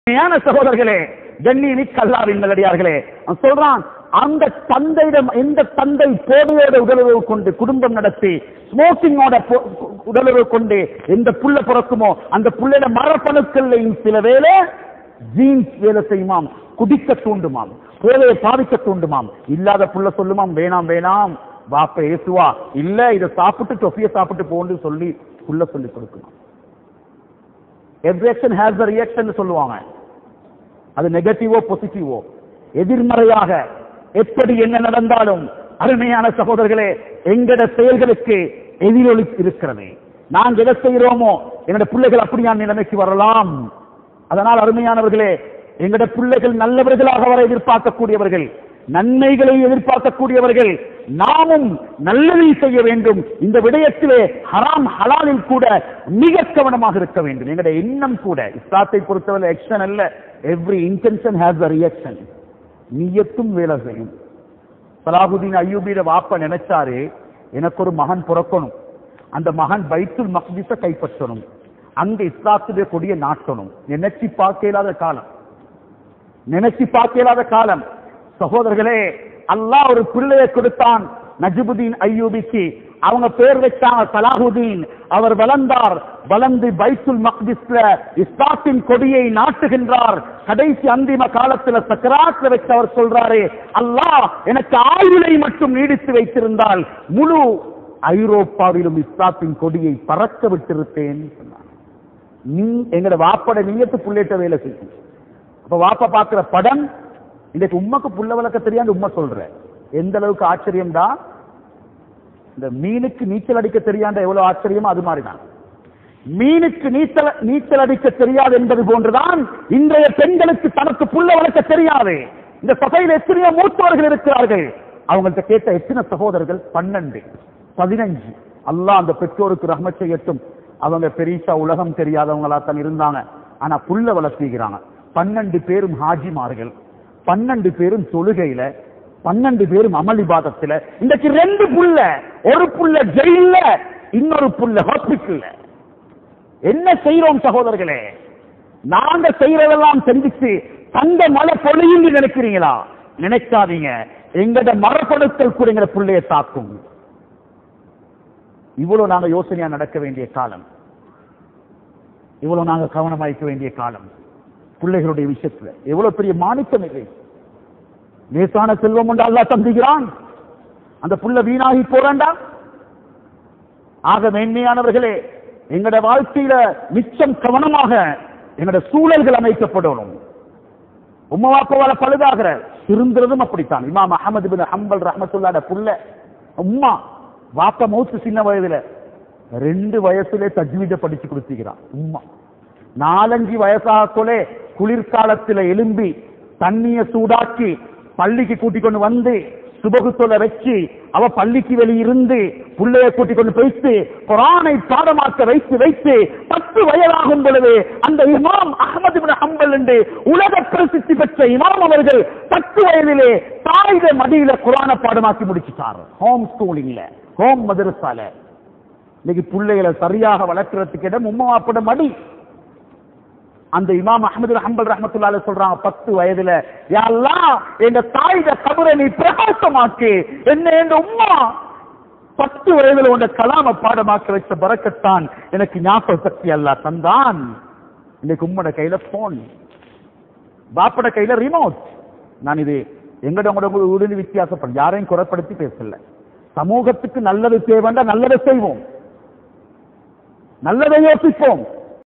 உண்மையான சகோதரர்களே கண்ணியமிக்க அல்லாவின் நல்லடியார்களே அவன் சொல்றான் அந்த தந்தையிடம் எந்த தந்தை போதையோட உடலுறவு கொண்டு குடும்பம் நடத்தி ஸ்மோக்கிங்கோட பொ- உடலுறவு கொண்டு எந்த புள்ள பிறக்குமோ அந்த புள்ளையிட மரப்பணுக்கள்லையும் சில வேளை ஜீன்ஸ் வேலை செய்யுமாம் குடிக்க தூண்டுமாம் போதையை பாதிக்க தூண்டுமாம் இல்லாத புள்ள சொல்லுமாம் வேணாம் வேணாம் வாப்ப ஏசுவா இல்ல இதை சாப்பிட்டு தொஃபிய சாப்பிட்டு போன்னு சொல்லி புள்ள சொல்லி கொடுக்குமாம் எவ்ரி ஹேஸ் த ரியாக்ஷன் சொல்லுவாங்க அது நெகட்டிவோ பாசிட்டிவோ எதிர்மறையாக எப்படி என்ன நடந்தாலும் அருமையான சகோதரர்களே எங்கட செயல்களுக்கு எதிரொலி இருக்கிறது நாங்க எதை செய்கிறோமோ எங்கட பிள்ளைகள் அப்படியான நிலைமைக்கு வரலாம் அதனால் அருமையானவர்களே எங்கட பிள்ளைகள் நல்லவர்களாக வர எதிர்பார்க்கக்கூடியவர்கள் நன்மைகளை எதிர்பார்க்கக்கூடியவர்கள் நாமும் நல்லதை செய்ய வேண்டும் இந்த விடயத்திலே ஹராம் ஹலாலில் கூட மிக கவனமாக இருக்க வேண்டும் எங்களுடைய எண்ணம் கூட இஸ்லாத்தை பொறுத்தவரை ஆக்ஷன் அல்ல every intention has a reaction நீயத்தும் வேலை செய்யும் சலாஹுதீன் ஐயூபியிட வாப்ப நினைச்சாரு எனக்கு ஒரு மகன் பிறக்கணும் அந்த மகன் பைத்துல் மக்திஸ கைப்பற்றணும் அங்க இஸ்லாத்துடைய கொடிய நாட்டணும் நினைச்சு பார்க்க இயலாத காலம் நினைச்சு பார்க்க இயலாத காலம் சகோதரர்களே அல்லாஹ் ஒரு பிள்ளையை கொடுத்தான் நஜிபுதீன் ஐயூபிக்கு அவங்க பேர் வச்சாங்க சலாஹுதீன் அவர் வளர்ந்தார் வளர்ந்து பைத்துல் மக்திஸ்ல இஸ்லாத்தின் கொடியை நாட்டுகின்றார் கடைசி அந்திம காலத்துல சக்கராத்துல வச்சு அவர் சொல்றாரு அல்லாஹ் எனக்கு ஆயுளை மட்டும் நீடித்து வைத்திருந்தால் முழு ஐரோப்பாவிலும் இஸ்லாத்தின் கொடியை பறக்க விட்டிருப்பேன் சொன்னார் நீ எங்கட வாப்பட நீயத்து புள்ளிட்ட வேலை செய்யும் அப்ப வாப்பா பாக்குற படம் இன்னைக்கு உம்மக்கு புள்ள வளர்க்க தெரியாது உண்மை சொல்ற எந்த அளவுக்கு ஆச்சரியம் தான் இந்த மீனுக்கு நீச்சல் அடிக்க தெரியாத எவ்வளவு ஆச்சரியமோ அது மாதிரிதான் மீனுக்கு நீச்சல் நீச்சல் அடிக்க தெரியாது என்பது போன்றுதான் இன்றைய பெண்களுக்கு தனக்கு புள்ள வளர்க்க தெரியாது இந்த சபையில் எத்தனையோ மூத்தவர்கள் இருக்கிறார்கள் அவங்கள்ட்ட கேட்ட எத்தனை சகோதரர்கள் பன்னெண்டு பதினஞ்சு அல்லாஹ் அந்த பெற்றோருக்கு ரஹ்மத் செய்யட்டும் அவங்க பெரிசா உலகம் தெரியாதவங்களா தான் இருந்தாங்க ஆனா புள்ள வளர்த்திக்கிறாங்க பன்னெண்டு பேரும் ஹாஜிமார்கள் பன்னெண்டு பேரும் தொழுகையில பன்னெண்டு பேரும் அமளிபாதத்துல இன்றைக்கு ரெண்டு புள்ள ஒரு புள்ள ஜெயில்ல இன்னொரு புள்ள ஹாஸ்பிட்டல்ல என்ன செய்யறோம் சகோதரர்களே நாங்க செய்யறதெல்லாம் செஞ்சுச்சு தங்க மழை பொழியும் நினைக்கிறீங்களா நினைக்காதீங்க எங்கட மரப்படுத்தல் கூட எங்க பிள்ளைய தாக்கும் இவ்வளவு நாங்க யோசனையா நடக்க வேண்டிய காலம் இவ்வளவு நாங்க கவனமாய்க்க வேண்டிய காலம் பிள்ளைகளுடைய விஷயத்துல எவ்வளவு பெரிய மாணிக்கம் இல்லை லேசான செல்வம் உண்டு அல்லாஹ் தந்துகிறான் அந்த புள்ள வீணாகி போறாண்டா ஆக மேன்மையானவர்களே எங்கட வாழ்க்கையில மிச்சம் கவனமாக எங்கட சூழல்கள் அமைக்கப்படணும் உம்மா வாப்பாவால பழுதாகிற திருந்துறதும் அப்படித்தான் இமாம் அஹமது பின் ஹம்பல் ரஹமத்துல்லாட புள்ள உம்மா வாப்பா மௌத்து சின்ன வயதுல ரெண்டு வயசுல தஜ்வீத படிச்சு கொடுத்துக்கிறான் உம்மா நாலஞ்சு வயசாகக்குள்ளே குளிர்காலத்துல எலும்பி தண்ணிய சூடாக்கி பள்ளிக்கு கூட்டிக் கொண்டு வந்து சுபகுத்தொலை வச்சு அவ பள்ளிக்கு வெளியிருந்து புள்ளைய கூட்டிக் கொண்டு போய்த்து குரானை பாடமாக்க வைத்து வைத்து பத்து வயதாகும் பொழுது அந்த இமாம் அகமது பின் ஹம்பல் என்று உலக பிரசித்தி பெற்ற இமாம் அவர்கள் பத்து வயதிலே தாயிட மடியில குரானை பாடமாக்கி முடிச்சுட்டார் ஹோம் ஸ்கூலிங்ல ஹோம் மதரசால இன்னைக்கு பிள்ளைகளை சரியாக வளர்க்கறதுக்கு இடம் உம்மா வாப்பட மடி அந்த இமாம் அஹமது ஹம்பல் ரஹமத்துல்லால சொல்றாங்க பத்து வயதுல யாரெல்லாம் எங்க தாயிட கபரை நீ பிரகாசமாக்கு என்ன எங்க உம்மா பத்து வயதுல உண்ட கலாம பாடமாக்க வச்ச பறக்கத்தான் எனக்கு ஞாபக சக்தி அல்ல தந்தான் இன்னைக்கு உம்மோட கையில போன் பாப்பட கையில ரிமோட் நான் இது எங்கட உங்களோட உடனே வித்தியாசப்படும் யாரையும் குறைப்படுத்தி பேசல சமூகத்துக்கு நல்லது தேவைண்டா நல்லதை செய்வோம் நல்லதை யோசிப்போம்